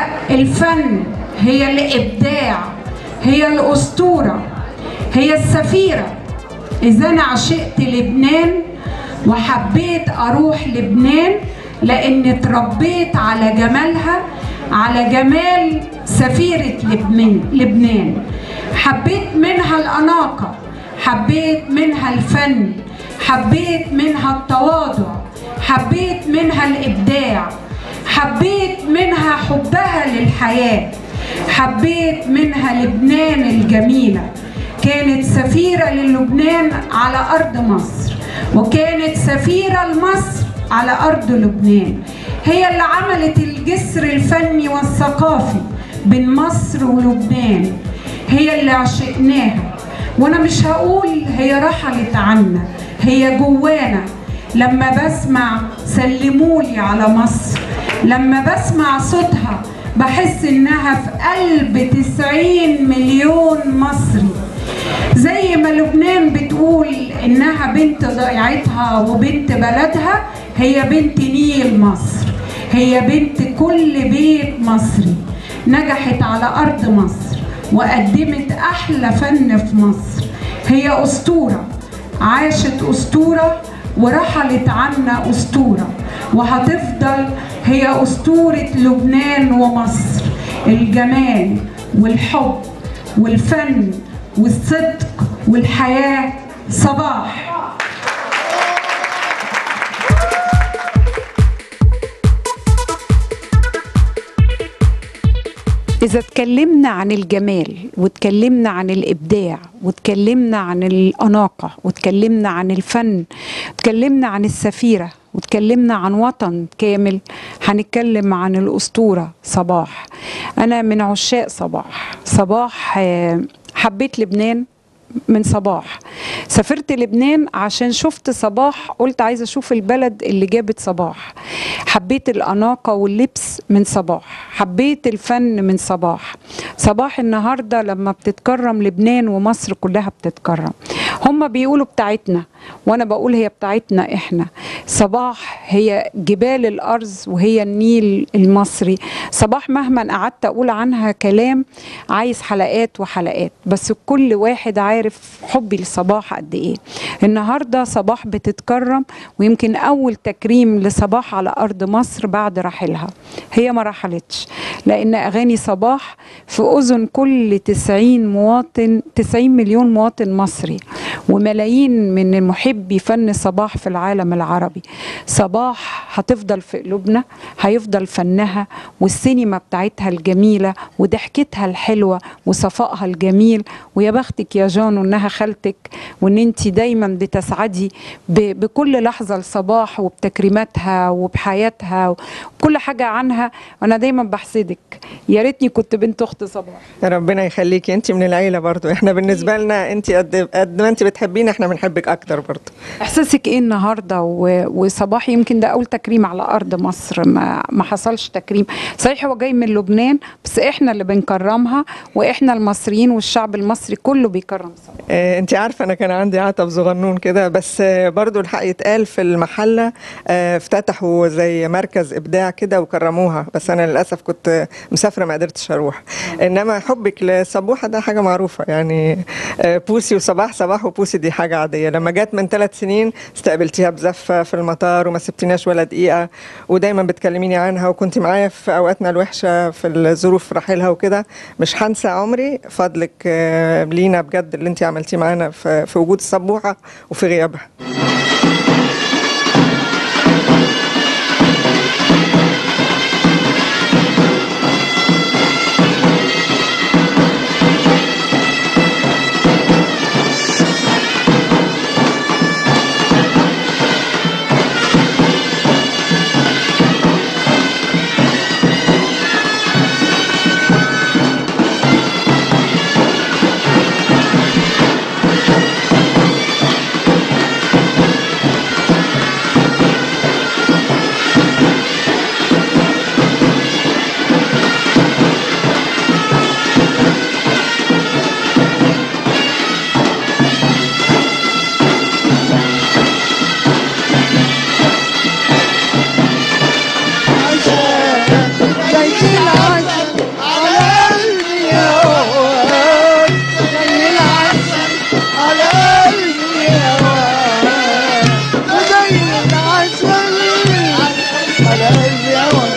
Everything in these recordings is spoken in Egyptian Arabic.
الفن هي الابداع هي الاسطوره هي السفيره اذا انا عشقت لبنان وحبيت اروح لبنان لان اتربيت على جمالها على جمال سفيره لبنان لبنان حبيت منها الاناقه حبيت منها الفن حبيت منها التواضع حبيت منها الابداع حبيت منها حبها للحياه حبيت منها لبنان الجميله كانت سفيره للبنان على ارض مصر وكانت سفيره لمصر على ارض لبنان هي اللي عملت الجسر الفني والثقافي بين مصر ولبنان هي اللي عشقناها وانا مش هقول هي رحلت عنا هي جوانا لما بسمع سلمولي على مصر لما بسمع صوتها بحس انها في قلب تسعين مليون مصري زي ما لبنان بتقول انها بنت ضيعتها وبنت بلدها هي بنت نيل مصر هي بنت كل بيت مصري نجحت على ارض مصر وقدمت احلى فن في مصر هي اسطوره عاشت اسطوره ورحلت عنا اسطوره وهتفضل هي اسطوره لبنان ومصر الجمال والحب والفن والصدق والحياه صباح إذا اتكلمنا عن الجمال واتكلمنا عن الإبداع واتكلمنا عن الأناقة واتكلمنا عن الفن واتكلمنا عن السفيرة واتكلمنا عن وطن كامل هنتكلم عن الأسطورة صباح أنا من عشاق صباح صباح حبيت لبنان من صباح سافرت لبنان عشان شفت صباح قلت عايزه اشوف البلد اللي جابت صباح حبيت الاناقه واللبس من صباح حبيت الفن من صباح صباح النهارده لما بتتكرم لبنان ومصر كلها بتتكرم هم بيقولوا بتاعتنا وانا بقول هي بتاعتنا احنا صباح هي جبال الارز وهي النيل المصري صباح مهما قعدت اقول عنها كلام عايز حلقات وحلقات بس كل واحد عارف حبي لصباح قد ايه النهارده صباح بتتكرم ويمكن اول تكريم لصباح على ارض مصر بعد رحيلها هي ما رحلتش لان اغاني صباح في اذن كل 90 مواطن 90 مليون مواطن مصري وملايين من محبي فن صباح في العالم العربي صباح هتفضل في قلوبنا هيفضل فنها والسينما بتاعتها الجميله وضحكتها الحلوه وصفائها الجميل ويا بختك يا جانو انها خالتك وان انت دايما بتسعدي بكل لحظه لصباح وبتكريماتها وبحياتها وكل حاجه عنها وانا دايما بحسدك يا ريتني كنت بنت اخت صباح ربنا يخليكي انت من العيله برضو احنا بالنسبه لنا انت قد قد ما انت بتحبينا احنا بنحبك اكتر برضو احساسك ايه النهارده و... وصباح يمكن ده اول تكريم على ارض مصر ما ما حصلش تكريم صحيح هو جاي من لبنان بس احنا اللي بنكرمها واحنا المصريين والشعب المصري كله بيكرم صباح اه انت عارفه انا كان عندي عتب صغنون كده بس اه برضو الحق يتقال في المحله اه افتتحوا زي مركز ابداع كده وكرموها بس انا للاسف كنت مسافره ما قدرتش اروح انما حبك لصبوحه ده حاجه معروفه يعني اه بوسي وصباح صباح وبوسي دي حاجه عاديه لما جت من ثلاث سنين استقبلتيها بزفه في المطار وما سبتناش ولا دقيقه ودايما بتكلميني عنها وكنت معايا في اوقاتنا الوحشه في الظروف رحيلها وكده مش هنسى عمري فضلك اه لينا بجد اللي انت عملتيه معانا في, في وجود الصبوحه وفي غيابها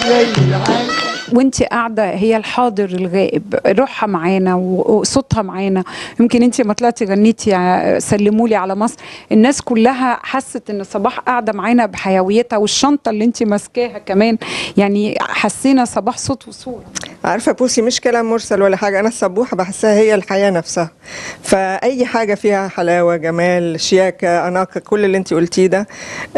زي العسل وانت قاعده هي الحاضر الغائب روحها معانا وصوتها معانا يمكن انت ما طلعتي غنيتي ع- سلموا لي على مصر الناس كلها حست ان صباح قاعده معانا بحيويتها والشنطه اللي انت ماسكاها كمان يعني حسينا صباح صوت وصوره عارفه بوسي مش كلام مرسل ولا حاجه انا السبوحه بحسها هي الحياه نفسها فاي حاجه فيها حلاوه جمال شياكه اناقه كل اللي انت قلتيه ده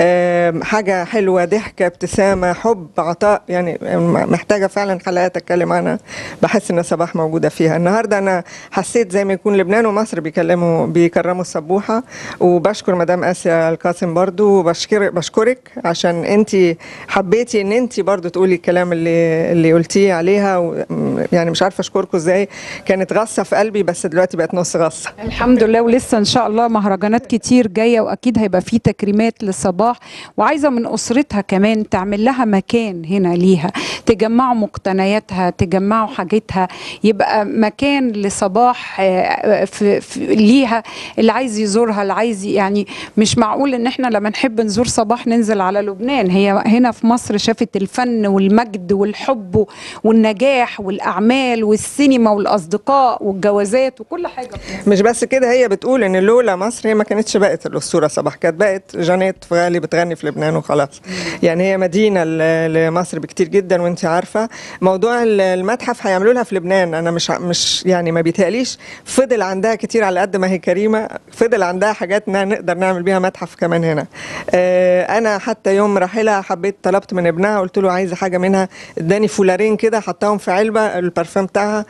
آم، حاجه حلوه ضحكه ابتسامه حب عطاء يعني محتاجه فعلا حلقات اتكلم عنها بحس ان صباح موجوده فيها النهارده انا حسيت زي ما يكون لبنان ومصر بيكلموا بيكرموا السبوحه وبشكر مدام اسيا القاسم برضو وبشكر بشكرك عشان انت حبيتي ان انت برضو تقولي الكلام اللي اللي قلتيه عليها و يعني مش عارفه اشكركم ازاي كانت غصه في قلبي بس دلوقتي بقت نص غصه الحمد لله ولسه ان شاء الله مهرجانات كتير جايه واكيد هيبقى في تكريمات لصباح وعايزه من اسرتها كمان تعمل لها مكان هنا ليها تجمعوا مقتنياتها تجمعوا حاجتها يبقى مكان لصباح آه، في, في ليها اللي عايز يزورها اللي عايز يعني مش معقول ان احنا لما نحب نزور صباح ننزل على لبنان هي هنا في مصر شافت الفن والمجد والحب والنجاح والاعمال والسينما والاصدقاء والجوازات وكل حاجه فيها. مش بس كده هي بتقول ان لولا مصر هي ما كانتش بقت الاسطوره صباح كانت بقت جانيت فغالي بتغني في لبنان وخلاص يعني هي مدينه ل- لمصر بكتير جدا وانت عارفه موضوع ال- المتحف هيعملوا لها في لبنان انا مش ع- مش يعني ما بيتهيأليش فضل عندها كتير على قد ما هي كريمه فضل عندها حاجات إنها نقدر نعمل بيها متحف كمان هنا آه، انا حتى يوم راحلها حبيت طلبت من ابنها قلت له عايزه حاجه منها اداني فولارين كده حطاهم في علبه البرفان بتاعها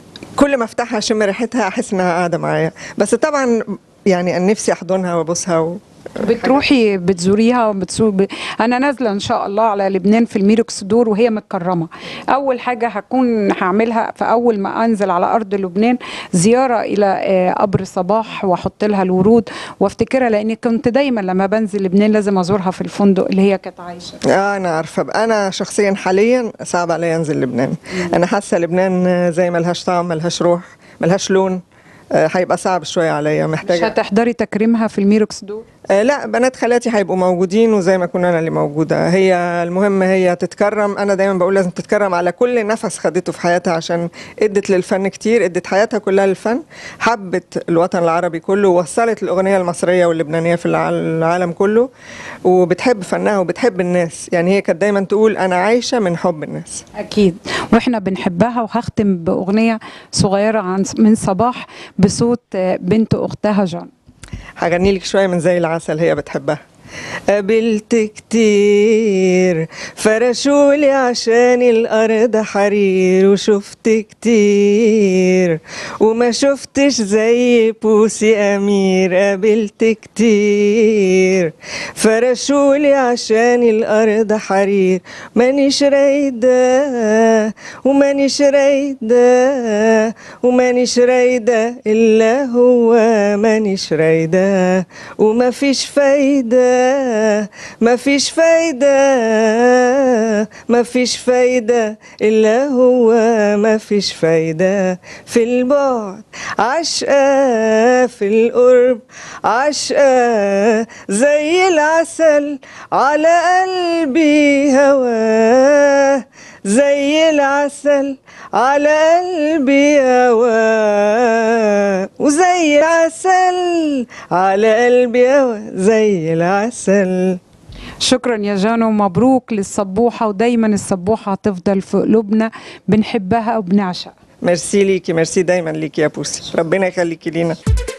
كل ما افتحها اشم ريحتها احس انها قاعده معايا بس طبعا يعني أنا نفسي احضنها وابوسها و... بتروحي بتزوريها بتزور ب... انا نازله ان شاء الله على لبنان في الميركس دور وهي متكرمه اول حاجه هكون هعملها في اول ما انزل على ارض لبنان زياره الى آه، قبر صباح واحط لها الورود وافتكرها لاني كنت دايما لما بنزل لبنان لازم ازورها في الفندق اللي هي كانت عايشه آه انا عارفه بقى انا شخصيا حاليا صعب عليا انزل لبنان انا حاسه لبنان زي ملهاش طعم ملهاش روح ملهاش لون آه، هيبقى صعب شويه عليا مش محتاجه هتحضري تكريمها في الميركس دور آه، لا بنات خالاتي هيبقوا موجودين وزي ما كنا انا اللي موجوده هي المهم هي تتكرم انا دايما بقول لازم تتكرم على كل نفس خدته في حياتها عشان ادت للفن كتير ادت حياتها كلها للفن حبت الوطن العربي كله ووصلت الاغنيه المصريه واللبنانيه في الع- العالم كله وبتحب فنها وبتحب الناس يعني هي كانت دايما تقول انا عايشه من حب الناس اكيد واحنا بنحبها وهختم باغنيه صغيره عن من صباح بصوت آه، بنت اختها جان هغني لك شويه من زي العسل هي بتحبها قابلت كتير فرشولي عشان الأرض حرير وشفت كتير وما شفتش زي بوسي أمير قابلت كتير فرشولي عشان الأرض حرير مانيش رايدة ومانيش رايدة ومانيش رايدة إلا هو مانيش رايدة وما فيش فايدة ما فيش فايدة ما فيش فايدة إلا هو ما فيش فايدة في البعد عشقة في القرب عشقة زي العسل على قلبي هواه زي العسل على قلبي هواه وزي العسل على قلبي هواه زي العسل شكرا يا جانو مبروك للصبوحه ودايما الصبوحه هتفضل في قلوبنا بنحبها وبنعشقها ميرسي ليكي ميرسي دايما ليكي يا بوسي ربنا يخليكي لينا